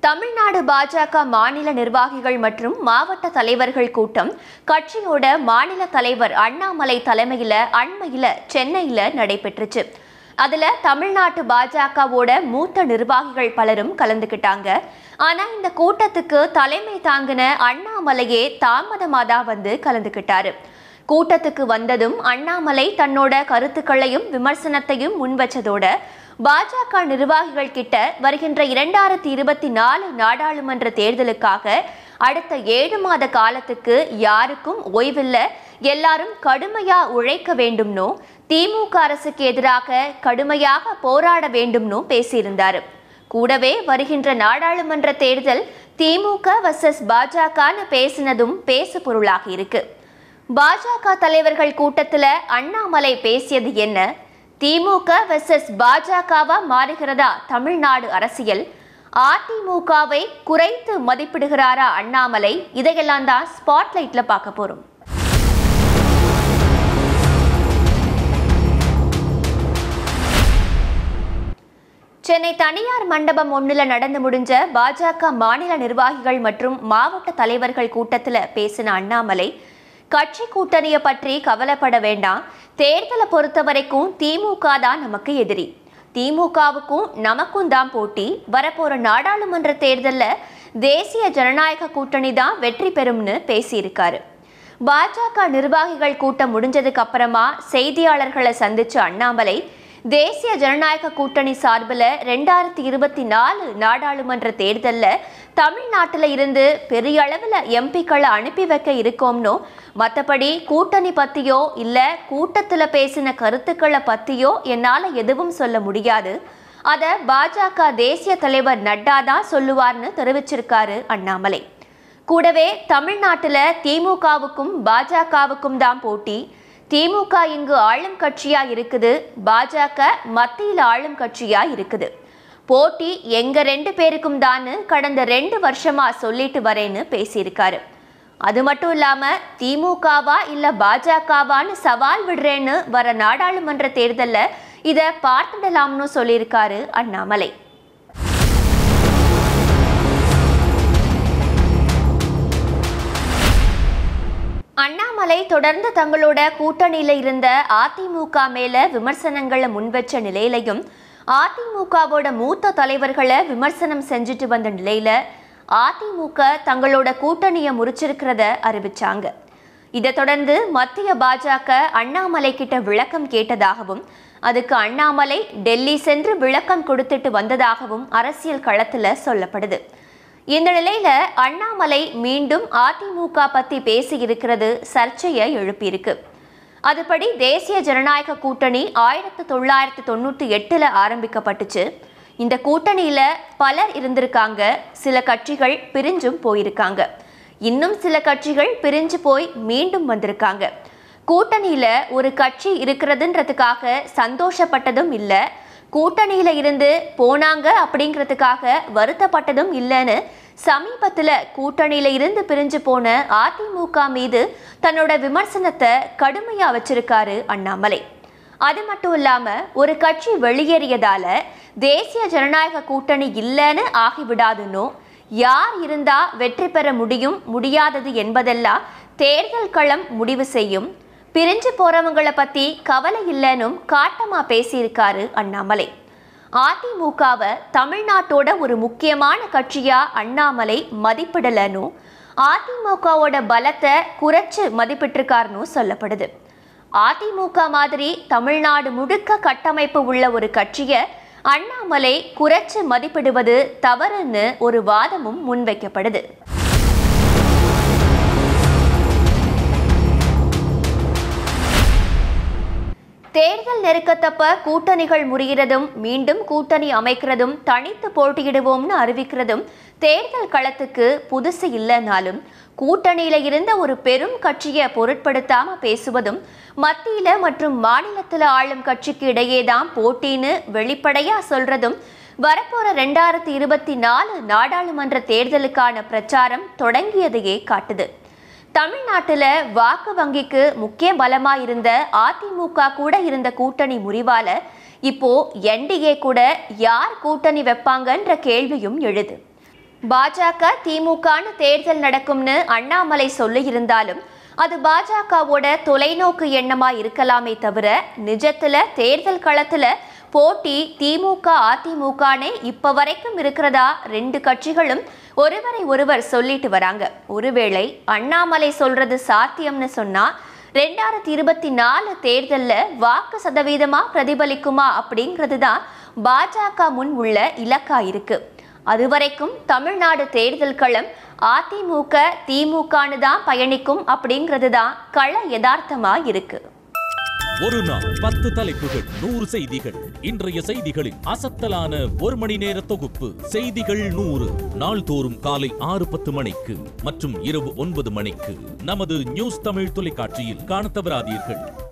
தமிழ்நாடு பாஜக மாநில நிர்வாகிகள் மற்றும் மாவட்ட தலைவர்கள் கூட்டம் கட்சியோட மாநில தலைவர் அண்ணாமலை தலைமையில அண்மையில சென்னையில நடைபெற்றுச்சு அதுல தமிழ்நாட்டு பாஜகவோட மூத்த நிர்வாகிகள் பலரும் கலந்துக்கிட்டாங்க ஆனா இந்த கூட்டத்துக்கு தலைமை தாங்கின அண்ணாமலையே தாமதமா தான் வந்து கலந்துக்கிட்டாரு கூட்டத்துக்கு வந்ததும் அண்ணாமலை தன்னோட கருத்துக்களையும் விமர்சனத்தையும் முன்வச்சதோட பாஜக நிர்வாகிகள் கிட்ட வருகின்ற இரண்டாயிரத்தி இருபத்தி நாலு நாடாளுமன்ற தேர்தலுக்காக அடுத்த ஏழு மாத காலத்துக்கு யாருக்கும் ஓய்வில்லை எல்லாரும் கடுமையா உழைக்க வேண்டும்னோ திமுக அரசுக்கு எதிராக கடுமையாக போராட வேண்டும்னு பேசியிருந்தாரு கூடவே வருகின்ற நாடாளுமன்ற தேர்தல் திமுக வர்சஸ் பாஜகன்னு பேசினதும் பேசு பொருளாக இருக்கு பாஜக தலைவர்கள் கூட்டத்துல அண்ணாமலை பேசியது என்ன திமுக வெர்சஸ் பாஜகவா மாறுகிறதா தமிழ்நாடு அரசியல் அதிமுகவை குறைத்து மதிப்பிடுகிறாரா அண்ணாமலை இதையெல்லாம் தான் ஸ்பாட்லைட்ல பார்க்க போறோம் சென்னை தனியார் மண்டபம் ஒண்ணுல நடந்து முடிஞ்ச பாஜக மாநில நிர்வாகிகள் மற்றும் மாவட்ட தலைவர்கள் கூட்டத்துல பேசின அண்ணாமலை கட்சி கூட்டணியை பற்றி கவலைப்பட வேண்டாம் தேர்தலை பொறுத்த வரைக்கும் திமுக தான் நமக்கு எதிரி திமுகவுக்கும் நமக்கும் தான் போட்டி வரப்போற நாடாளுமன்ற தேர்தல்ல தேசிய ஜனநாயக கூட்டணி தான் வெற்றி பெறும்னு பேசியிருக்காரு பாஜக நிர்வாகிகள் கூட்டம் முடிஞ்சதுக்கு அப்புறமா செய்தியாளர்களை சந்திச்ச அண்ணாமலை தேசிய ஜனநாயக கூட்டணி சார்பில் ரெண்டாயிரத்தி இருபத்தி நாலு நாடாளுமன்ற தேர்தலில் தமிழ்நாட்டில் இருந்து பெரிய அளவில் எம்பிக்களை அனுப்பி வைக்க இருக்கோம்னோ மற்றபடி கூட்டணி பற்றியோ இல்லை கூட்டத்தில் பேசின கருத்துக்களை பற்றியோ என்னால் எதுவும் சொல்ல முடியாது அதை பாஜக தேசிய தலைவர் நட்டா தான் சொல்லுவார்னு தெரிவிச்சிருக்காரு அண்ணாமலை கூடவே தமிழ்நாட்டில் திமுகவுக்கும் பாஜகவுக்கும் தான் போட்டி திமுக இங்கு ஆளும் கட்சியா இருக்குது பாஜக மத்தியில் ஆளும் கட்சியா இருக்குது போட்டி எங்க ரெண்டு பேருக்கும் தான் கடந்த ரெண்டு வருஷமா சொல்லிட்டு வரேன்னு பேசியிருக்காரு அது மட்டும் இல்லாம திமுகவா இல்ல பாஜகவான்னு சவால் விடுறேன்னு வர நாடாளுமன்ற தேர்தல்ல இத பார்த்துடலாம்னு சொல்லியிருக்காரு அண்ணாமலை அண்ணாமலை தொடர்ந்து தங்களோட கூட்டணியில இருந்த அதிமுக மேல விமர்சனங்களை முன்வச்ச நிலையிலையும் அதிமுகவோட மூத்த தலைவர்களை விமர்சனம் செஞ்சுட்டு வந்த நிலையில அதிமுக தங்களோட கூட்டணியை முறிச்சிருக்கிறத அறிவிச்சாங்க இதை தொடர்ந்து மத்திய பாஜக அண்ணாமலை கிட்ட விளக்கம் கேட்டதாகவும் அதுக்கு அண்ணாமலை டெல்லி சென்று விளக்கம் கொடுத்துட்டு வந்ததாகவும் அரசியல் களத்துல சொல்லப்படுது இந்த நிலையில அண்ணாமலை மீண்டும் அதிமுக பத்தி பேசி இருக்கிறது சர்ச்சையை எழுப்பியிருக்கு அதுபடி தேசிய ஜனநாயக கூட்டணி ஆயிரத்தி தொள்ளாயிரத்தி தொண்ணூற்றி எட்டில் ஆரம்பிக்கப்பட்டுச்சு இந்த கூட்டணியில பலர் இருந்திருக்காங்க சில கட்சிகள் பிரிஞ்சும் போயிருக்காங்க இன்னும் சில கட்சிகள் பிரிஞ்சு போய் மீண்டும் வந்திருக்காங்க கூட்டணியில ஒரு கட்சி இருக்கிறதுன்றதுக்காக சந்தோஷப்பட்டதும் இல்லை கூட்டணியில இருந்து போனாங்க அப்படிங்கிறதுக்காக வருத்தப்பட்டதும் இல்லைன்னு சமீபத்துல கூட்டணியில இருந்து பிரிஞ்சு போன அதிமுக மீது தன்னோட விமர்சனத்தை கடுமையா வச்சிருக்காரு அண்ணாமலை அது மட்டும் இல்லாம ஒரு கட்சி வெளியேறியதால தேசிய ஜனநாயக கூட்டணி இல்லைன்னு ஆகிவிடாதுன்னோ யார் இருந்தா வெற்றி பெற முடியும் முடியாதது என்பதெல்லாம் தேர்தல் களம் முடிவு செய்யும் பிரிஞ்சு போறவங்கள பத்தி கவலை இல்லைன்னும் காட்டமா பேசியிருக்காரு அண்ணாமலை அதிமுகவை தமிழ்நாட்டோட ஒரு முக்கியமான கட்சியா அண்ணாமலை மதிப்பிடலன்னு அதிமுகவோட பலத்தை குறைச்சு மதிப்பிட்டிருக்காருன்னு சொல்லப்படுது அதிமுக மாதிரி தமிழ்நாடு முழுக்க கட்டமைப்பு உள்ள ஒரு கட்சியை அண்ணாமலை குறைச்சு மதிப்பிடுவது தவறுன்னு ஒரு வாதமும் முன்வைக்கப்படுது தேர்தல் நெருக்கத்தப்ப கூட்டணிகள் முறிகிறதும் மீண்டும் கூட்டணி அமைக்கிறதும் தனித்து போட்டியிடுவோம்னு அறிவிக்கிறதும் தேர்தல் களத்துக்கு புதுசு இல்லைனாலும் கூட்டணியில இருந்த ஒரு பெரும் கட்சியை பொருட்படுத்தாம பேசுவதும் மத்தியில மற்றும் மாநிலத்துல ஆளும் கட்சிக்கு இடையேதான் போட்டின்னு வெளிப்படையா சொல்றதும் வரப்போற ரெண்டாயிரத்தி இருபத்தி நாலு நாடாளுமன்ற தேர்தலுக்கான பிரச்சாரம் தொடங்கியதையே காட்டுது தமிழ்நாட்டுல வாக்கு வங்கிக்கு முக்கிய பலமா இருந்த அதிமுக கூட இருந்த கூட்டணி முறிவால இப்போ என்டிஏ கூட யார் கூட்டணி வைப்பாங்கன்ற கேள்வியும் எழுது பாஜக திமுகன்னு தேர்தல் நடக்கும்னு அண்ணாமலை சொல்லியிருந்தாலும் அது பாஜகவோட தொலைநோக்கு எண்ணமா இருக்கலாமே தவிர நிஜத்துல தேர்தல் களத்துல போட்டி திமுக அதிமுகனே இப்ப வரைக்கும் இருக்கிறதா ரெண்டு கட்சிகளும் ஒருவரை ஒருவர் சொல்லிட்டு வராங்க ஒருவேளை அண்ணாமலை சொல்றது சாத்தியம்னு சொன்னா ரெண்டாயிரத்தி இருபத்தி நாலு தேர்தல்ல வாக்கு சதவீதமா பிரதிபலிக்குமா அப்படிங்கிறது தான் பாஜக முன் உள்ள இலக்கா இருக்கு அதுவரைக்கும் தமிழ்நாடு தேர்தல் களம் அதிமுக திமுகன்னு தான் பயணிக்கும் அப்படிங்கிறது தான் கள யதார்த்தமா இருக்கு ஒரு நாள் பத்து தலைப்புகள் நூறு செய்திகள் இன்றைய செய்திகளின் அசத்தலான ஒரு மணி நேர தொகுப்பு செய்திகள் நூறு நாள்தோறும் காலை ஆறு பத்து மணிக்கு மற்றும் இரவு ஒன்பது மணிக்கு நமது நியூஸ் தமிழ் தொலைக்காட்சியில் காணத் தவறாதீர்கள்